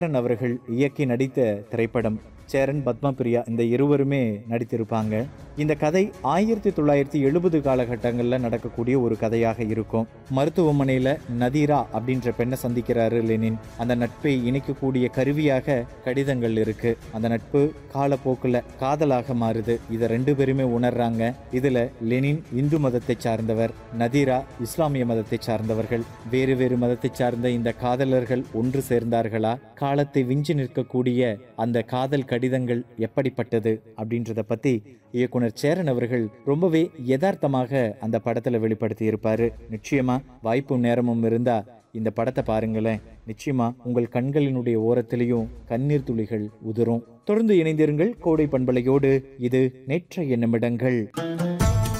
சேரன் அவர்கள் இயக்கி நடித்த திரைப்படம் சேரன் பத்மபிரியா இந்த இருவருமே நடித்திருப்பாங்க இந்த கதை ஆயிரத்தி தொள்ளாயிரத்தி எழுபது காலகட்டங்களில் நடக்கக்கூடிய ஒரு கதையாக இருக்கும் மருத்துவமனையில் நதீரா அப்படின்ற பெண்ணை சந்திக்கிறாரு லெனின் அந்த நட்பை இணைக்கக்கூடிய கருவியாக கடிதங்கள் இருக்கு அந்த நட்பு காலப்போக்கில் காதலாக மாறுது இதை ரெண்டு பேருமே உணர்றாங்க இதுல லெனின் இந்து மதத்தை சார்ந்தவர் நதீரா இஸ்லாமிய மதத்தை சார்ந்தவர்கள் வேறு வேறு மதத்தை சார்ந்த இந்த காதலர்கள் ஒன்று சேர்ந்தார்களா காலத்தை விஞ்சி நிற்கக்கூடிய அந்த காதல் கடிதங்கள் எப்படிப்பட்டது அப்படின்றத பத்தி இயக்குனர் சேரன் அவர்கள் ரொம்பவே யதார்த்தமாக அந்த படத்துல வெளிப்படுத்தி இருப்பாரு நிச்சயமா வாய்ப்பும் நேரமும் இருந்தா இந்த படத்தை பாருங்களேன் நிச்சயமா உங்கள் கண்களினுடைய ஓரத்திலையும் கண்ணீர் துளிகள் உதிரும் தொடர்ந்து இணைந்திருங்கள் கோடை பண்பலையோடு இது நேற்றைய நிமிடங்கள்